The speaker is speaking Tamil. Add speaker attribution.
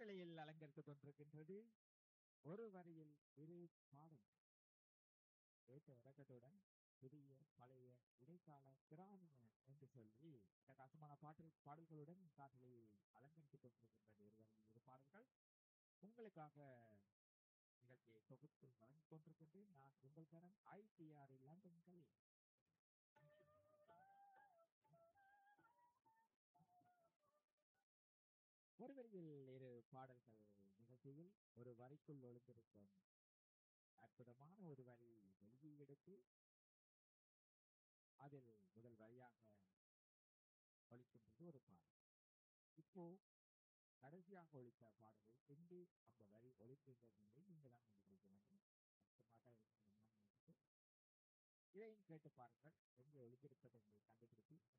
Speaker 1: காட்டலையில் அலங்கரித்துக் கொண்டிருக்கின்றது ஒரு வரியில் இரு பாடல் ஏற்ற இறக்கத்துடன் புதிய பழைய இடைக்கால கிராமிய என்று சொல்லி பிரகாசமான பாட்டு பாடல்களுடன் காட்டலை அலங்கரித்துக் கொண்டிருக்கின்றது ஒரு வரியில் இரு பாடல்கள் உங்களுக்காக நிகழ்ச்சியை தொகுத்து வழங்கிக் கொண்டிருக்கின்றேன் நான் உங்கள் தரம் ஐடிஆர் லண்டன் கலை ஒரு வரியில் இரு பாடல்கள் நிகழ்ச்சியில் ஒரு வரிக்குள் ஒளிந்திருக்கும் அற்புதமான ஒரு வரி வெளியே எடுத்து அதில் முதல் வரியாக ஒழிக்கின்றது ஒரு பாடல் இப்போ கடைசியாக ஒழித்த பாடலை எங்கே அந்த வரி ஒழிக்கின்றது என்பதை நீங்கள் தான் கண்டுபிடிக்க வேண்டும் கஷ்டமாக இருக்கிற இதையும் கேட்டு பாருங்கள் எங்கே ஒழித்திருப்பது என்பதை கண்டுபிடித்து